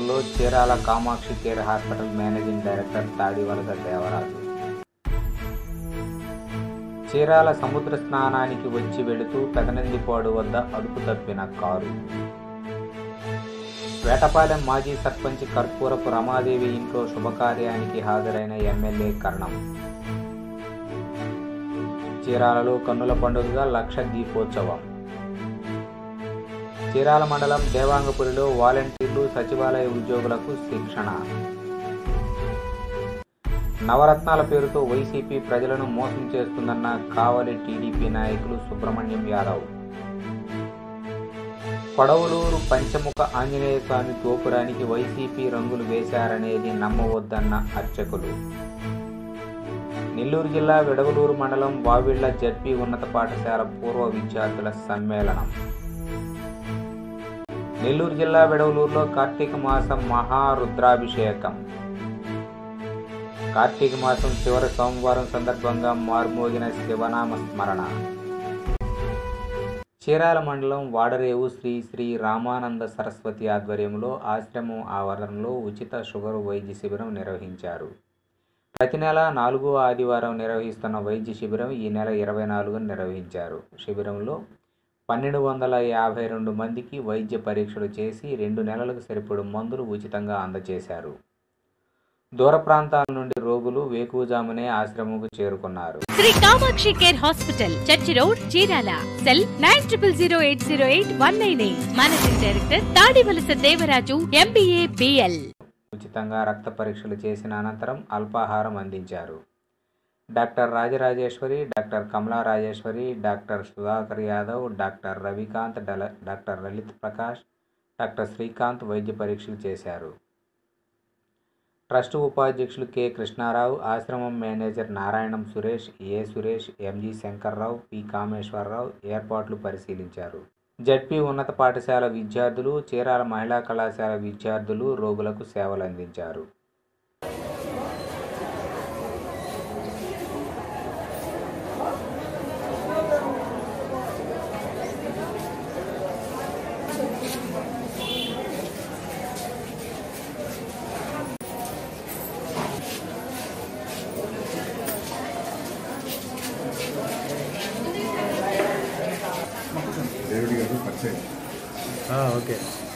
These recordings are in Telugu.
కార్యక్రమంలో Chirala Kamakshi care hospital managing director Tadivalasa Devaraju Chirala సముద్ర స్నానానికి వచ్చి వెళుతూ పెదనందిపాడు వద్ద అదుపు తప్పిన కారు వేటపాలెం మాజీ సర్పంచ్ కర్పూరపు రమాదేవి ఇంట్లో శుభకార్యానికి హాజరైన ఎమ్మెల్యే కర్ణం చీరాలలో కన్నుల పండుగగా లక్ష దీపోత్సవం చీరాల మండలం దేవాంగపురిలో వాలంటీర్లు సచివాలయ ఉద్యోగులకు శిక్షణ నవరత్నాల పేరుతో వైసీపీ ప్రజలను మోసం చేస్తుందన్న కావలి టీడీపీ నాయకులు సుబ్రహ్మణ్యం యాదవ్ కొడవలూరు పంచముఖ ఆంజనేయ స్వామి గోపురానికి వైసీపీ రంగులు వేశారనేది నమ్మవద్దన్న అర్చకులు నెల్లూరు జిల్లా విడవలూరు మండలం వావిళ్ల జడ్పీ ఉన్నత పాఠశాల పూర్వ విద్యార్థుల సమ్మేళనం నెల్లూరు జిల్లా విడవలూరులో కార్తీక మాసం మహారుద్రాభిషేకం కార్తీక మాసం చివరి సోమవారం సందర్భంగా మార్మోగిన శివనామ స్మరణ చీరాల మండలం వాడరేవు శ్రీ శ్రీ రామానంద సరస్వతి ఆధ్వర్యంలో ఆశ్రమం ఆవరణలో ఉచిత షుగర్ వైద్య శిబిరం నిర్వహించారు ప్రతి నెల నాలుగో ఆదివారం నిర్వహిస్తున్న వైద్య శిబిరం ఈ నెల ఇరవై నాలుగున నిర్వహించారు శిబిరంలో పన్నెండు వందల యాభై రెండు మందికి వైద్య పరీక్షలు చేసి రెండు నెలలకు సరిపడు మందులు ఉచితంగా అందజేశారు దూర ప్రాంతాల నుండి రోగులు వేకువజామునే ఆశ్రమంకు చేరుకున్నారు Sri Kamakshi care hospital church road Chirala cell nine triple zero eight zero eight one nine eight managing director Tadivalasa Devaraju MBA BL ఉచితంగా రక్త పరీక్షలు చేసిన అనంతరం అల్పాహారం అందించారు doctor Rajarajeshwari doctor Kamala Rajeshwari doctor Sudhakar Yadav doctor Ravikanth డల డాక్టర్ లలిత్ ప్రకాష్ డాక్టర్ శ్రీకాంత్ వైద్య పరీక్షలు చేశారు ట్రస్ట్ ఉపాధ్యక్షులు కె కృష్ణారావు ఆశ్రమం manager Narayanam Suresh A Suresh MG Shankar Rao P Kameswara Rao ఏర్పాట్లు పరిశీలించారు జడ్పీ ఉన్నత పాఠశాల విద్యార్థులు చీరాల మహిళా కళాశాల విద్యార్థులు రోగులకు సేవలు అందించారు దేవుడి గారు పరిచయం ఓకే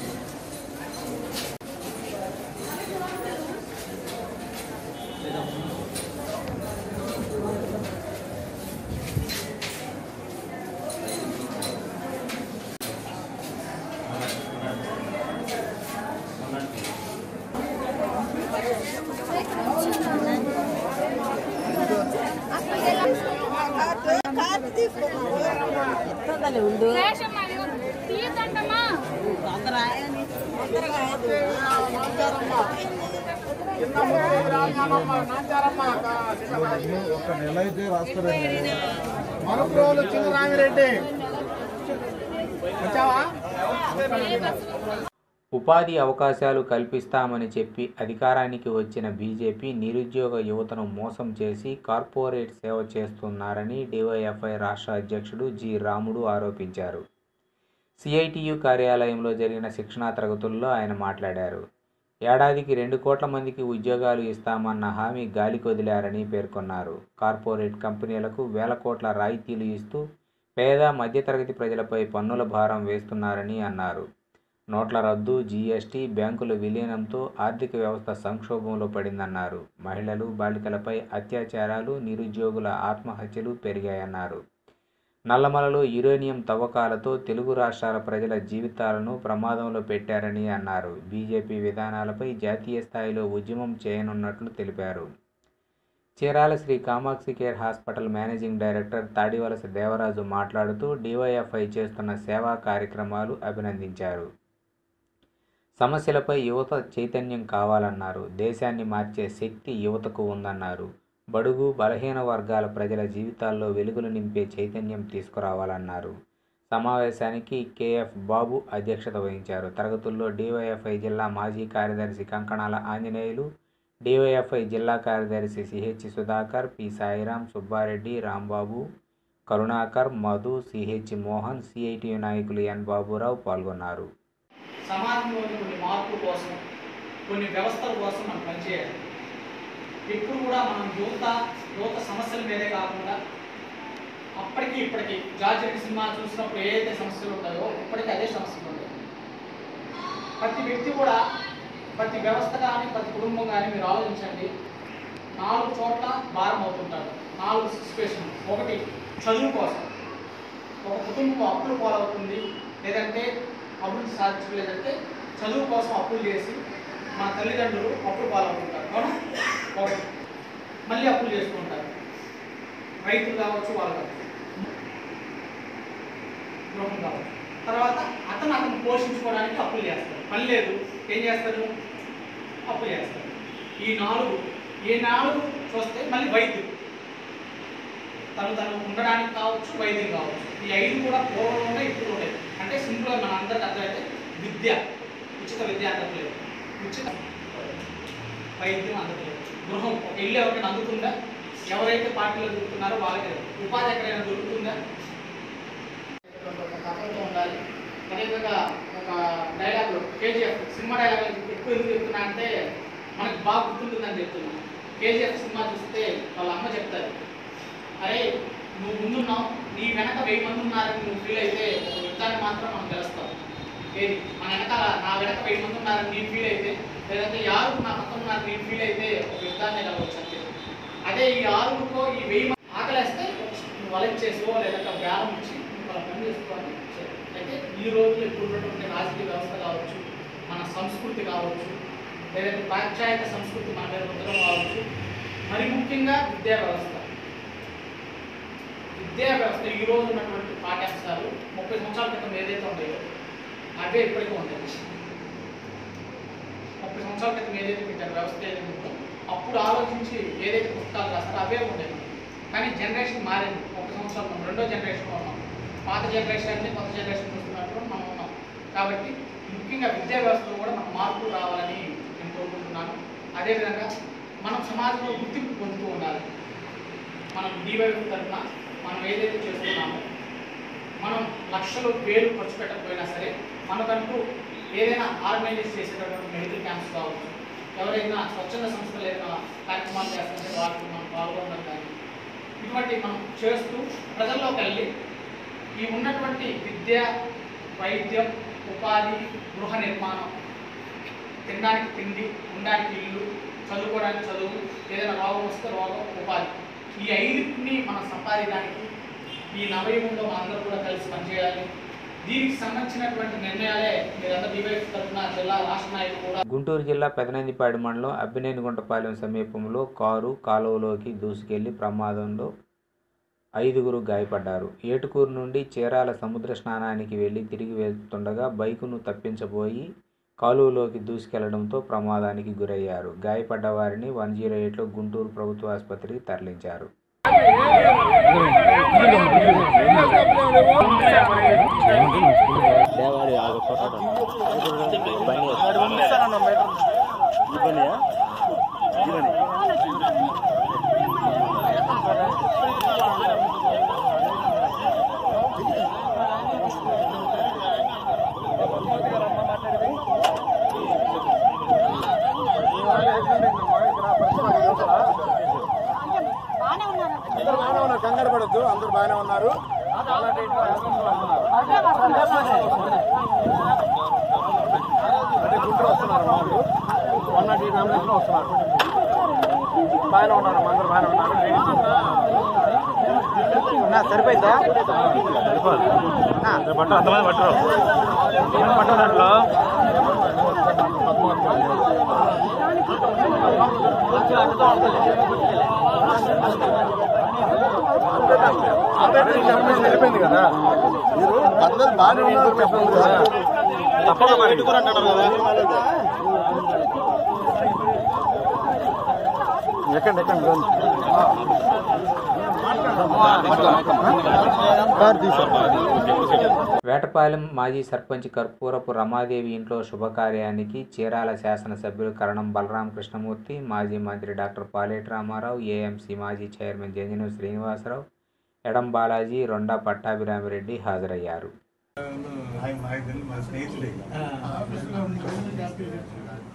ఒక నెల అయితే రాస్తారండి మనుపురోలు చిన్న రామిరెడ్డి వచ్చావా ఉపాధి అవకాశాలు కల్పిస్తామని చెప్పి అధికారానికి వచ్చిన బీజేపీ నిరుద్యోగ యువతను మోసం చేసి కార్పొరేట్ సేవ చేస్తున్నారని డివైఎఫ్ఐ రాష్ట్ర అధ్యక్షుడు జి రాముడు ఆరోపించారు సిఐటియు కార్యాలయంలో జరిగిన శిక్షణా తరగతుల్లో ఆయన మాట్లాడారు ఏడాదికి రెండు కోట్ల మందికి ఉద్యోగాలు ఇస్తామన్న హామీ గాలికి వదిలారని పేర్కొన్నారు కార్పొరేట్ కంపెనీలకు వేల కోట్ల రాయితీలు ఇస్తూ పేద మధ్యతరగతి ప్రజలపై పన్నుల భారం వేస్తున్నారని అన్నారు నోట్ల రద్దు జీఎస్టీ బ్యాంకుల విలీనంతో ఆర్థిక వ్యవస్థ సంక్షోభంలో పడిందన్నారు మహిళలు బాలికలపై అత్యాచారాలు నిరుద్యోగుల ఆత్మహత్యలు పెరిగాయన్నారు నల్లమలలో యురేనియం తవ్వకాలతో తెలుగు రాష్ట్రాల ప్రజల జీవితాలను ప్రమాదంలో పెట్టారని అన్నారు బీజేపీ విధానాలపై జాతీయ స్థాయిలో ఉద్యమం చేయనున్నట్లు తెలిపారు Chirala Sri Kamakshi care hospital managing director Tadivalasa Devaraju మాట్లాడుతూ డివైఎఫ్ఐ చేస్తున్న సేవా కార్యక్రమాలు అభినందించారు సమస్యలపై యువత చైతన్యం కావాలన్నారు దేశాన్ని మార్చే శక్తి యువతకు ఉందన్నారు బడుగు బలహీన వర్గాల ప్రజల జీవితాల్లో వెలుగులు నింపే చైతన్యం తీసుకురావాలన్నారు సమావేశానికి కేఎఫ్ బాబు అధ్యక్షత వహించారు తరగతుల్లో డివైఎఫ్ఐ జిల్లా మాజీ కార్యదర్శి కంకణాల ఆంజనేయులు డివైఎఫ్ఐ జిల్లా కార్యదర్శి CH Sudhakar P Sairam Subba Reddy Rambabu Karunakar Madhu CH Mohan CITU నాయకులు ఎన్ బాబురావు పాల్గొన్నారు సమాజంలోని కొన్ని మార్పు కోసం కొన్ని వ్యవస్థల కోసం మనం పనిచేయాలి ఎప్పుడు కూడా మనం యువత యువత సమస్యల మీదే కాకుండా అప్పటికి ఇప్పటికి జార్జ్ రెడ్డి సినిమా చూసినప్పుడు ఏదైతే సమస్యలు ఉంటాయో ఇప్పటికీ అదే సమస్యలు ఉంటాయి ప్రతి వ్యక్తి కూడా ప్రతి వ్యవస్థ కానీ ప్రతి కుటుంబం కానీ మీరు ఆలోచించండి నాలుగు చోట్ల భారం అవుతుంటారు నాలుగు సిచ్యువేషన్ ఒకటి చదువు కోసం ఒక కుటుంబం అప్పులు పాలవుతుంది లేదంటే అభివృద్ధి సాధించలేదంటే చదువు కోసం అప్పులు చేసి మన తల్లిదండ్రులు అప్పులు పాలవుతుంటారు అవునా ఒకటి మళ్ళీ అప్పులు చేసుకుంటారు రైతులు కావచ్చు వాళ్ళు కావచ్చు గృహం కావచ్చు తర్వాత అతను అతను పోషించుకోవడానికి అప్పులు చేస్తారు పని లేదు ఏం చేస్తారు అప్పులు చేస్తారు ఈ నాలుగు ఈ నాలుగు చూస్తే మళ్ళీ వైద్యులు తను తను ఉండడానికి కావచ్చు వైద్యం కావచ్చు ఈ ఐదు కూడా పూర్వం ఉన్నాయి ఇప్పుడు ఉన్నాయి అంటే సింపుల్గా మన అందరికి అర్థమైతే విద్య ఉచిత విద్య అందట్లేదు ఉచిత వైద్యం అందట్లేదు గృహం ఒక ఇల్లు ఎవరికైనా అందుతుందా ఎవరైతే పార్టీలో దొరుకుతున్నారో వాళ్ళకి ఉపాధి ఎక్కడైనా దొరుకుతుందా ఒక కథతో ఉండాలి అదేవిధంగా ఒక డైలాగ్ కేజీఎఫ్ సినిమా డైలాగ్ ఎక్కువ ఎందుకు చెప్తున్నా అంటే మనకు బాగా గుర్తుంటుందని చెప్తున్నా కేజీఎఫ్ సినిమా చూస్తే వాళ్ళ అమ్మ చెప్తారు అరే నువ్వు ముందున్నావు నీ వెనక వెయ్యి మంది ఉన్నారని నువ్వు ఫీల్ అయితే ఒక యుద్ధాన్ని మాత్రం మనం గెలుస్తాం ఏది మన వెనకాల నా వెనక వెయ్యి మంది ఉన్నారని నేను ఫీల్ అయితే లేదంటే ఈ ఆరుగురు నా పక్కన ఉన్నారని నేను ఫీల్ అయితే ఒక యుద్ధాన్ని గెలవచ్చు అంతే అదే ఈ ఆరుగురికో ఈ వెయ్యి మంది ఆకలేస్తే వాళ్ళకి చేసో లేదంటే ఒక బేరం ఇచ్చి వాళ్ళ పని చేసుకోవాలి అయితే ఈ రోజుల్లో ఇప్పుడు ఉన్నటువంటి రాజకీయ వ్యవస్థ కావచ్చు మన సంస్కృతి కావచ్చు లేదంటే పాశ్చాత్య సంస్కృతి మన మీద రుద్దడం కావచ్చు మరి ముఖ్యంగా విద్యా వ్యవస్థ విద్యా వ్యవస్థ ఈ రోజు ఉన్నటువంటి పాఠ్యాంశాలు ముప్పై సంవత్సరాల క్రితం ఏదైతే ఉన్నాయో అవే ఇప్పటికీ ఉంటాయి ముప్పై సంవత్సరాల క్రితం ఏదైతే పెట్టారు వ్యవస్థ ఏదైతే ఉందో అప్పుడు ఆలోచించి ఏదైతే పుస్తకాలు రాస్తారో అవే ఉండేవి కానీ జనరేషన్ మారింది ముప్పై సంవత్సరాలు మనం రెండో జనరేషన్లో ఉన్నాం పాత జనరేషన్ కొత్త జనరేషన్ చూస్తున్నప్పుడు మనం ఉన్నాం కాబట్టి ముఖ్యంగా విద్యా వ్యవస్థలో కూడా మనం మార్పులు రావాలని నేను కోరుకుంటున్నాను అదేవిధంగా మనం సమాజంలో గుర్తింపు పొందుతూ ఉండాలి మనం డివైఎఫ్ తరఫున మనం ఏదైతే చేస్తున్నామో మనం లక్షలు వేలు ఖర్చు పెట్టకపోయినా సరే మనకంటూ ఏదైనా ఆర్గనైజ్ చేసేటటువంటి మెడికల్ క్యాంప్స్ కావచ్చు ఎవరైనా స్వచ్ఛంద సంస్థలు ఏదైనా కార్యక్రమాలు చేస్తుంటే వాటికి మనం పాల్గొనడం కానీ ఇటువంటి మనం చేస్తూ ప్రజల్లోకి వెళ్ళి ఈ ఉన్నటువంటి విద్య వైద్యం ఉపాధి గృహ నిర్మాణం తినడానికి తిండి ఉండడానికి ఇల్లు చదువుకోవడానికి చదువు ఏదైనా రోగం వస్తే రోగం ఉపాధి ఈ ఐదుని మనం సంపాదించడానికి ఈ నవయుగంలో మనందరూ కూడా కలిసి పనిచేయాలి దీనికి సంబంధించినటువంటి నిర్ణయాలే మీరందరూ డివైస్ తరఫున జిల్లా రాష్ట్ర నాయకులు కూడా గుంటూరు జిల్లా పెదనందిపాడు మండలం అబ్బినేనిగుంటపాలెం సమీపంలో కారు కాలువలోకి దూసుకెళ్లి ప్రమాదంలో ఐదుగురు గాయపడ్డారు ఏటుకూరు నుండి చీరాల సముద్ర స్నానానికి వెళ్లి తిరిగి వెళ్తుండగా బైకును తప్పించబోయి కాలువలోకి దూసుకెళ్లడంతో ప్రమాదానికి గురయ్యారు గాయపడ్డ వారిని వన్ జీరో ఎయిట్లో గుంటూరు ప్రభుత్వ ఆసుపత్రికి తరలించారు అందరూ బాగానే ఉన్నారు కంగారు పడద్దు అందరూ బాగానే ఉన్నారు అంటే గుంటూరు వస్తున్నారు వాళ్ళు వన్ నాట్ ఎయిట్ అంబులెన్స్ లో వస్తున్నారు బాగానే ఉన్నారు అందరూ బాగానే ఉన్నారు నా సరిపోయిందా పట్టు అంతమంది పట్టరు పట్టు దాంట్లో వెళ్ళిపోయింది కదా మీరు అందరూ బాగానే ఉన్నారు చెప్పండి కదా తప్పకుండా మరి ఇంటికి అంటున్నారు కదా ఎక్కండి ఎక్కండి రండి. కారు తీసుకోండి వేటపాలెం మాజీ సర్పంచ్ కర్పూరపు రమాదేవి ఇంట్లో శుభకార్యానికి చీరాల శాసనసభ్యులు కరణం బలరామ కృష్ణమూర్తి మాజీ మంత్రి డాక్టర్ పాలేటి రామారావు ఏఎంసీ మాజీ చైర్మన్ జంజనం శ్రీనివాసరావు ఎడం బాలాజీ రొండా పట్టాభిరామిరెడ్డి హాజరయ్యారు మా స్నేహితుడే